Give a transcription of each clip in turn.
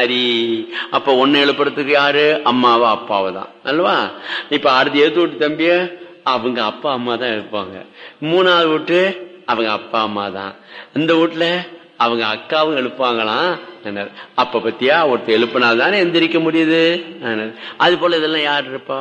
அதிகாரி அப்ப ஒன்னு எழுப்புறதுக்கு யாரு அம்மாவா அப்பாவை தான் அல்லவா இப்ப அடுத்து எடுத்து விட்டு தம்பிய அவங்க அப்பா அம்மா தான் இருப்பாங்க மூணாவது வீட்டு அவங்க அப்பா அம்மா தான் இந்த வீட்டுல அவங்க அக்காவும் எழுப்பாங்களாம் என்ன, அப்ப பத்தியா ஒருத்தர் எழுப்பினால்தானே எந்திரிக்க முடியுது என்ன, அது போல இதெல்லாம் யார் இருப்பா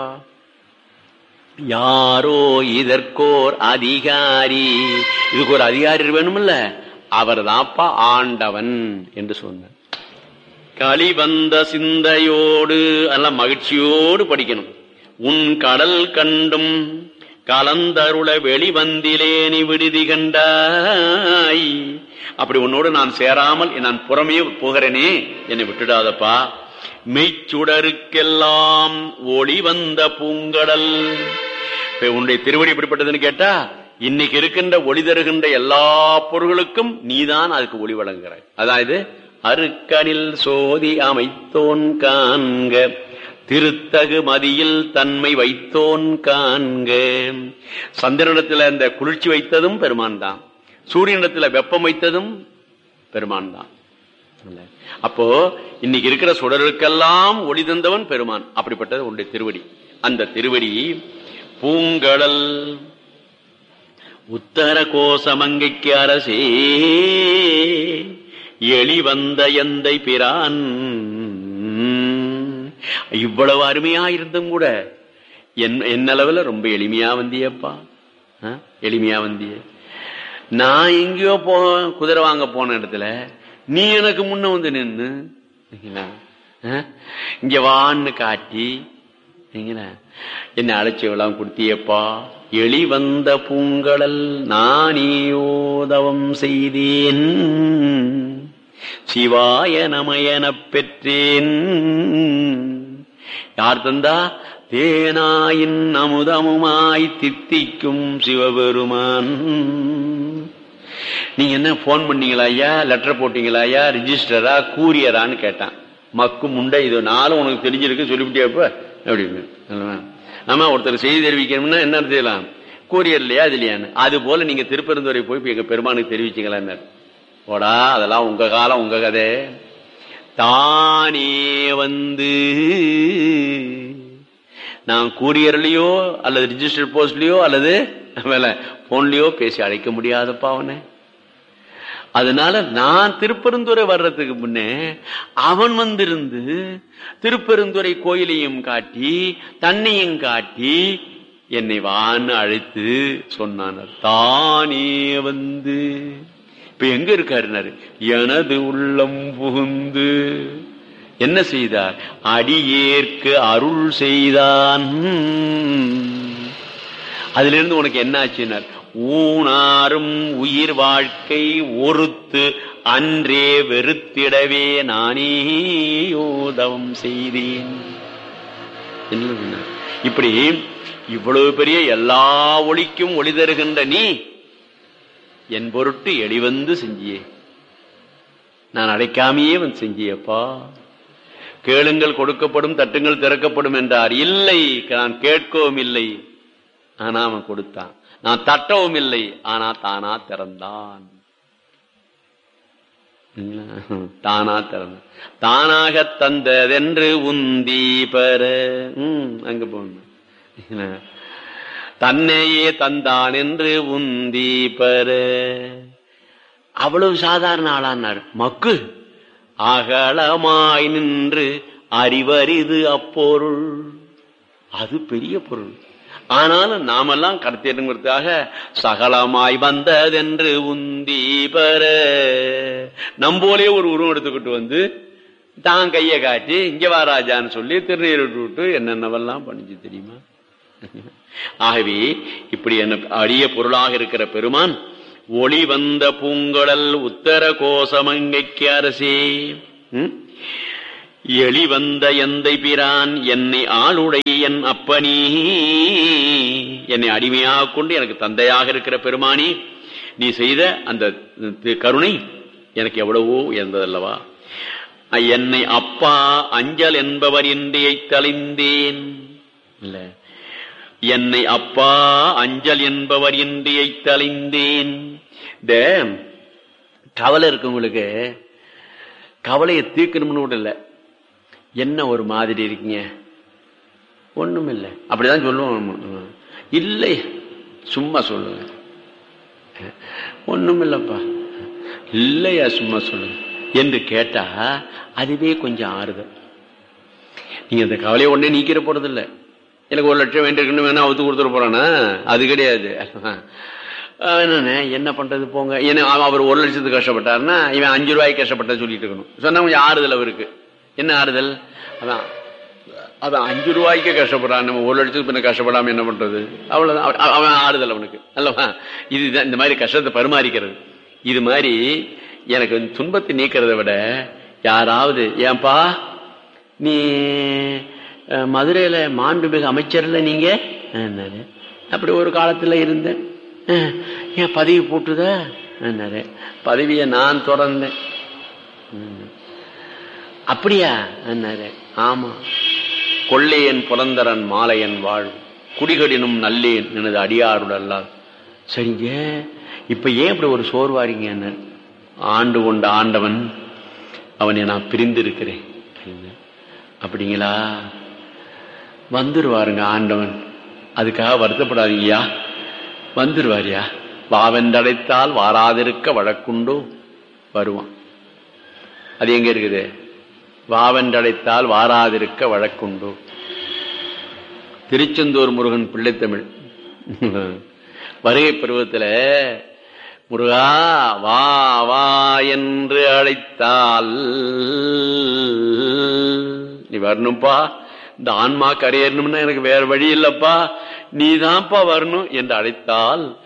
யாரோ இதற்கோர் அதிகாரி இதுக்கு ஒரு அதிகாரி வேணும்ல அவர் தான்ப்பா ஆண்டவன் என்று சொன்னார் களி வந்த சிந்தையோடு எல்லாம் மகிழ்ச்சியோடு படிக்கணும் உன் கடல் கண்டும் கலந்தருள வெளிவந்திலேனி விடுதி கண்டாய் அப்படி உன்னோடு நான் சேராமல் நான் புறமே போகிறேனே என்னை விட்டுடாதப்பா மெய்ச்சுடருக்கெல்லாம் ஒளி வந்த பூங்கடல் இப்ப உன்னுடைய திருவடி எப்படிப்பட்டதுன்னு கேட்டா இன்னைக்கு இருக்கின்ற ஒளி தருகின்ற எல்லா பொருள்களுக்கும் நீதான் அதுக்கு ஒளி வழங்குகிறாய் அதாவது அருக்கனில் சோதி அமைத்தோன் காண்க திருத்தகு மதியில் தன்மை வைத்தோன் காண்க சந்திரனிடத்துல இந்த குளிர்ச்சி வைத்ததும் பெருமான் தான் சூரியனிடத்துல வெப்பம் வைத்ததும் பெருமான் தான் இல்ல. அப்போ இன்னைக்கு இருக்கிற சுடருக்கெல்லாம் ஒளி தந்தவன் பெருமான் அப்படிப்பட்டது உன்னுடைய திருவடி அந்த திருவடி பூங்கடல் உத்தர கோசமங்கைக்கு அரசே எளி வந்த எந்தை பிரான் இவ்வளவு அருமையா இருந்தும் கூட என் என்னளவுல ரொம்ப எளிமையா வந்தியப்பா ஆ? எளிமையா வந்திய நான் எங்கேயோ போ குதிரை வாங்க போன இடத்துல நீ எனக்கு முன்ன வந்து நின்னு சரிங்களா? ஆ? இங்க வான்னு காட்டி சரிங்களா? என்ன அழைச்சவெல்லாம் கொடுத்தியப்பா எளி வந்த பூங்கடல் நானேயோதவம் செய்தேன் சிவாய நமயனப் பெற்றேன் யார் தந்தா தேனாயின் அமுதமுமாய் தித்திக்கும் சிவபெருமான் நீங்க என்ன போன் பண்ணீங்களா ஐயா லெட்டர் போட்டீங்களா ஐயா ரிஜிஸ்டரா கூரியரான்னு கேட்டான் மக்கு முண்டை இது நாளும் உனக்கு தெரிஞ்சிருக்கு சொல்லிவிட்டியா இப்ப அப்படின்னு அல்லவா? ஆமா ஒருத்தர் செய்தி தெரிவிக்கணும்னா என்ன செய்யலாம் கூரியர் இல்லையா அது இல்லையான்னு அது போல நீங்க திருப்பெருந்துறை போய் இப்ப எங்க பெருமானுக்கு தெரிவிச்சீங்களா போடா அதெல்லாம் உங்க காலம் உங்க கதை தானே வந்து நான் கூரியர்லயோ அல்லது ரிஜிஸ்டர் போஸ்ட்லயோ அல்லது வேலை போன்லயோ பேசி அழைக்க முடியாதப்பா அவனை அதனால நான் திருப்பெருந்துறை வர்றதுக்கு முன்னே அவன் வந்திருந்து திருப்பெருந்துறை கோயிலையும் காட்டி தன்னையும் காட்டி என்னை வான்னு அழைத்து சொன்னானர் தானே வந்து இப்ப எங்க இருக்காருனாரு எனது உள்ளம் புகுந்து என்ன செய்தார் அடியேற்கு அருள் செய்தான் அதுல இருந்து உனக்கு என்ன ஆச்சுனார் ஊனாரும் உயிர் வாழ்க்கை ஒருத்து அன்றே வெறுத்திடவே நானே யோதவம் செய்தேன் என்ன சொன்னார்? இப்படி இவ்வளவு பெரிய எல்லா ஒளிக்கும் ஒளி தருகின்ற நீ என் பொருட்டு எளிவந்து செஞ்சியே நான் அடைக்காமையே வந்து செஞ்சியப்பா கேளுங்கள் கொடுக்கப்படும் தட்டுங்கள் திறக்கப்படும் என்றார் இல்லை நான் கேட்கவும் இல்லை ஆனா அவன் கொடுத்தான் நான் தட்டவும் இல்லை ஆனா தானா திறந்தான் தானா திறந்தான் தானாக தந்ததென்று உந்தி பெற ம், அங்க போகணும் தன்னையே தந்தான் என்று உந்தி பெற அவ்வளவு சாதாரண ஆளானார் மக்கு அகலமாய் நின்று அறிவரிது அப்பொருள் அது பெரிய பொருள் ஆனாலும் நாமெல்லாம் கடத்திடுங்கிறதுக்காக சகலமாய் வந்ததென்று உந்தி பெற நம்போலே ஒரு உருவம் எடுத்துக்கிட்டு வந்து தான் கையை காட்டி இங்க வா ராஜான்னு சொல்லி திருநீர் விட்டு என்னென்னவெல்லாம் பண்ணிச்சு தெரியுமா ஆகவே இப்படி என்ன அரிய பொருளாக இருக்கிற பெருமான் ஒளி வந்த பூங்கடல் உத்தர கோசமங்கைக்கு அரசே ம்? எளி வந்த எந்தை பிரான் என்னை ஆளுடை என் அப்பனி என்னை அடிமையாக கொண்டு எனக்கு தந்தையாக இருக்கிற பெருமானி நீ செய்த அந்த தி- கருணை எனக்கு எவ்வளவோ உயர்ந்ததல்லவா என்னை அப்பா அஞ்சல் என்பவர் இன்றியை தலைந்தேன் இல்ல என்னை அப்பா அஞ்சல் என்பவர் இன்றியை தலைந்தேன் இந்த கவலை இருக்கவங்களுக்கு கவலையை தீர்க்கணும்னு கூட இல்ல என்ன ஒரு மாதிரி இருக்கீங்க ஒண்ணும் இல்லை அப்படிதான் சொல்லுவோம் இல்லை சும்மா சொல்லுங்க ஒண்ணும் இல்லப்பா இல்லையா சும்மா சொல்லுங்க என்று கேட்டா அதுவே கொஞ்சம் ஆறுதல் நீங்க அந்த கவலையை உடனே நீக்கிற போறது இல்ல எனக்கு ஒரு லட்சம் வேண்டியிருக்குன்னு வேணா அவுத்து கொடுத்துட போறானா அது கிடையாது என்னண்ணே என்ன பண்றது போங்க என்ன அவர் ஒரு லட்சத்துக்கு கஷ்டப்பட்டாருன்னா இவன் அஞ்சு ரூபாய்க்கு கஷ்டப்பட்ட சொல்லிட்டு இருக்கணும் சொன்னா கொஞ்சம் ஆறுதல் அவருக்கு என்ன ஆறுதல் அதான் அவன் அஞ்சு ரூபாய்க்கு கஷ்டப்படுறான் நம்ம ஒரு லட்சத்துக்கு பின்ன கஷ்டப்படாம என்ன பண்றது அவ்வளவுதான் அவன் ஆறுதல் அவனுக்கு அல்லவா இதுதான் இந்த மாதிரி கஷ்டத்தை பரிமாறிக்கிறது இது மாதிரி எனக்கு துன்பத்தை நீக்கிறத விட யாராவது ஏன்பா நீ மதுரையில மாண்புமிகு அமைச்சர்ல நீங்க அப்படி ஒரு காலத்துல இருந்தேன் ஏன் பதவி போட்டுத பதவியை நான் தொடர்ந்தேன் அப்படியா ஆமா கொள்ளையன் புலந்தரன் மாலையன் வாழ் குடிகடினும் நல்லேன் எனது அடியாருடல்லால் சரிங்க இப்ப ஏன் இப்படி ஒரு சோர்வாரிங்க என்ன ஆண்டு கொண்ட ஆண்டவன் அவனை நான் பிரிந்திருக்கிறேன் அப்படிங்களா வந்துருவாருங்க ஆண்டவன் அதுக்காக வருத்தப்படாதீங்கயா வந்துருவாரியா வாவென்றடைத்தால் வாராதிருக்க வழக்குண்டோ வருவான் அது எங்க இருக்குது வாவென்றடைத்தால் வாராதிருக்க வழக்குண்டோ திருச்செந்தூர் முருகன் பிள்ளைத்தமிழ் வருகை பருவத்தில் முருகா வா வா என்று அழைத்தால் நீ வரணும்பா இந்த ஆன்மா கரையேறணும்னா எனக்கு வேற வழி இல்லப்பா நீதான்ப்பா வரணும் என்று அழைத்தால்